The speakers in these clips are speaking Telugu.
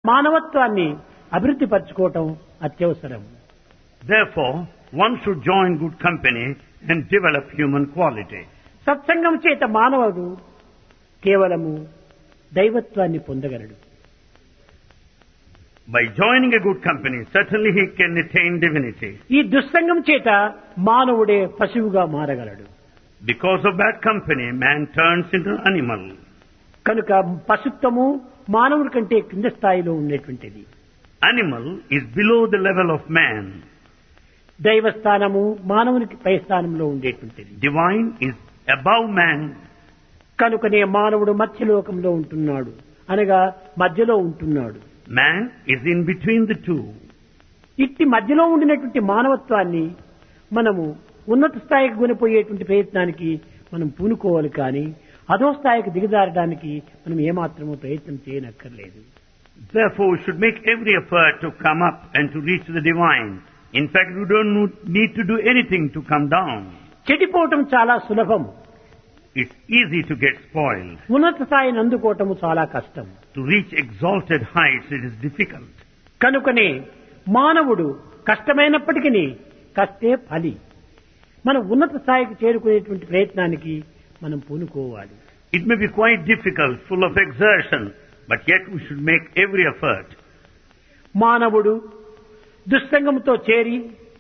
మానవత్వాన్ని అభివృద్ధి పరచుకోవటం అత్యవసరం Therefore, one should join good company and develop human quality. సత్సంగం చేత మానవుడు కేవలము దైవత్వాన్ని పొందగలడు By joining a good company, certainly he can attain divinity. ఈ దుస్సంగం చేత మానవుడే పశువుగా మారగలడు Because of bad company, man turns into an animal. కనుక పశుత్వము మానవుడి కంటే కింద స్థాయిలో ఉండేటువంటిది Animal is below the level of man. దైవ స్థానము మానవునికి పై స్థానంలో ఉండేటువంటిది Divine is above man. కనుకనే మానవుడు మధ్యలోకంలో ఉంటున్నాడు అనగా మధ్యలో ఉంటున్నాడు Man is in between the two. ఇట్టి మధ్యలో ఉండినటువంటి మానవత్వాన్ని మనము ఉన్నత స్థాయికి కొనిపోయేటువంటి ప్రయత్నానికి మనం పూనుకోవాలి కానీ అధో స్థాయికి దిగజారడానికి మనం ఏమాత్రమూ ప్రయత్నం చేయనక్కర్లేదు Therefore, we should make every effort to come up and to reach the divine. In fact, we don't no- need to do anything to come down. చెడిపోవటం చాలా సులభం It's easy to get spoiled. ఉన్నత స్థాయిని అందుకోవటము చాలా కష్టం To reach exalted heights, it is difficult. కనుకనే మానవుడు కష్టమైనప్పటికీ కష్టే ఫలి మనం ఉన్నత స్థాయికి చేరుకునేటువంటి ప్రయత్నానికి మనం పూనుకోవాలి It may be quite difficult, full of exertion, but yet we should make every effort. మానవుడు దుస్సంగంతో చేరి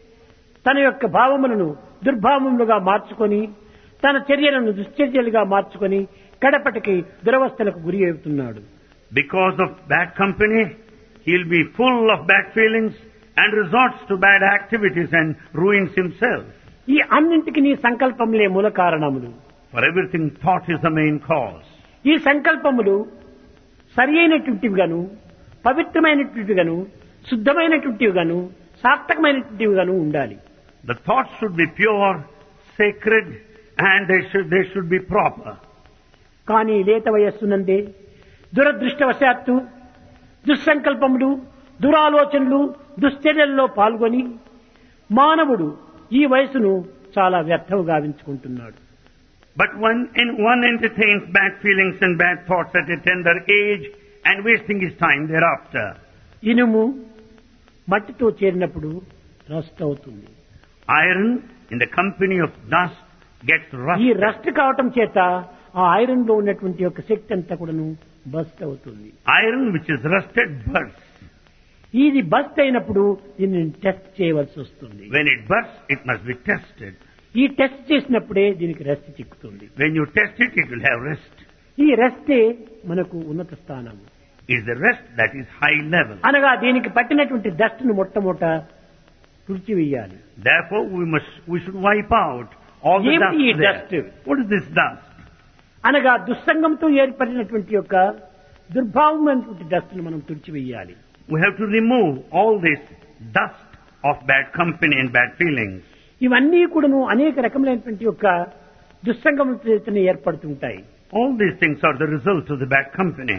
తన యొక్క భావములను దుర్భావములుగా మార్చుకొని తన చర్యలను దుశ్చర్యలుగా మార్చుకొని కడపటికి దురవస్థలకు గురి అవుతున్నాడు Because of bad company, he'll be full of bad feelings and resorts to bad activities and ruins himself. ఈ అన్నింటికి నీ సంకల్పములే మూల కారణములు For everything, thought is the main cause. ఈ సంకల్పములు సరి అయినటువంటివిగాను పవిత్రమైనటువంటివిగాను శుద్ధమైనటువంటివిగాను సార్థకమైనటువంటివిగాను ఉండాలి The thoughts should be pure, sacred, and they should, they should be proper. కానీ లేత వయస్సునందే దురదృష్టవశాత్తు దుస్సంకల్పములు దురాలోచనలు దుశ్చర్యల్లో పాల్గొని మానవుడు ఈ వయసును చాలా వ్యర్థం గావించుకుంటున్నాడు But when in one entertains bad feelings and bad thoughts at a tender age and wasting his time thereafter, ఇనుము మట్టితో చేరినప్పుడు రస్ట్ అవుతుంది iron in the company of dust gets ఈ rusted. రస్ట్ కావటం చేత ఆ ఐరన్ లో ఉన్నటువంటి యొక్క శక్తి అంతా కూడాను బస్ట్ అవుతుంది Iron which is rusted bursts. ఇది బస్ట్ అయినప్పుడు దీన్ని టెస్ట్ చేయవలసి వస్తుంది When it bursts, it must be tested. ఈ టెస్ట్ చేసినప్పుడే దీనికి రెస్ట్ చిక్కుతుంది When you test it, it will have rest. ఈ రెస్టే మనకు ఉన్నత స్థానం Is the rest that is high level. అనగా దీనికి పట్టినటువంటి డస్ట్ ను మొట్టమొదట తుడిచివేయాలి Therefore, we must we should wipe out all the Empty dust dust. there. What is this dust? అనగా దుస్సంగంతో ఏర్పడినటువంటి యొక్క దుర్భావమైనటువంటి డస్ట్ ను మనం తుడిచివేయాలి We have to remove all this dust of bad company and bad feelings. ఇవన్నీ కూడాను అనేక రకములైనటువంటి యొక్క దుస్సంగం చేతనే ఏర్పడుతుంటాయి All these things are the result of the bad company.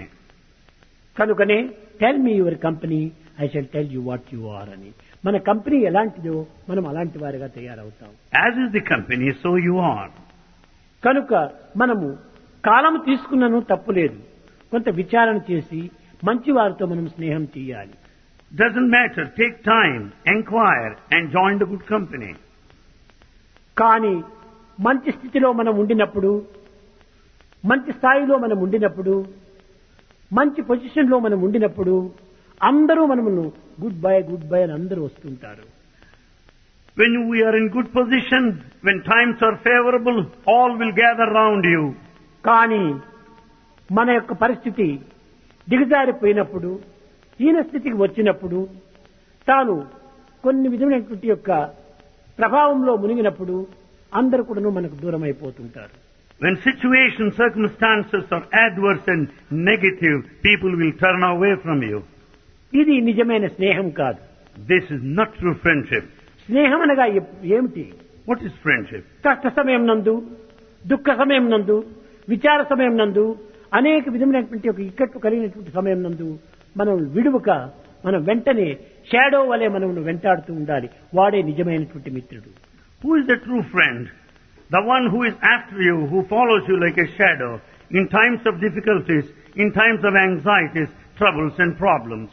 కనుకనే tell me your company I shall tell you what you are అని మన కంపెనీ ఎలాంటిదో మనం అలాంటి వారిగా తయారవుతాం As is the company, so you are. కనుక మనము కాలం తీసుకున్నను తప్పులేదు కొంత విచారణ చేసి మంచి వారితో మనం స్నేహం చేయాలి Doesn't matter. Take time, inquire, and join the good company. కానీ మంచి స్థితిలో మనం ఉండినప్పుడు మంచి స్థాయిలో మనం ఉండినప్పుడు మంచి పొజిషన్ లో మనం ఉండినప్పుడు అందరూ మనమును గుడ్ బై గుడ్ బై అని అందరూ వస్తుంటారు When we are in good position, when times are favorable, all will gather round you. కానీ మన యొక్క పరిస్థితి దిగజారిపోయినప్పుడు హీన స్థితికి వచ్చినప్పుడు తాను కొన్ని విధమైనటువంటి యొక్క ప్రభావంలో మునిగినప్పుడు అందరూ కూడాను మనకు దూరం అయిపోతుంటారు When situations, circumstances are adverse and negative, people will turn away from you. ఇది నిజమైన స్నేహం కాదు This is not true friendship. స్నేహం అనగా ఎప్- ఏమిటి What is friendship? కష్ట సమయం నందు దుఃఖ సమయం నందు విచార సమయం నందు అనేక విధమైనటువంటి ఒక ఇక్కట్లు కలిగినటువంటి సమయం నందు మనం విడువక మనం వెంటనే షాడో వలె మనం వెంటాడుతూ ఉండాలి వాడే నిజమైనటువంటి మిత్రుడు Who is the true friend? The one who is after you, who follows you like a shadow in times of difficulties, in times of anxieties, troubles and problems.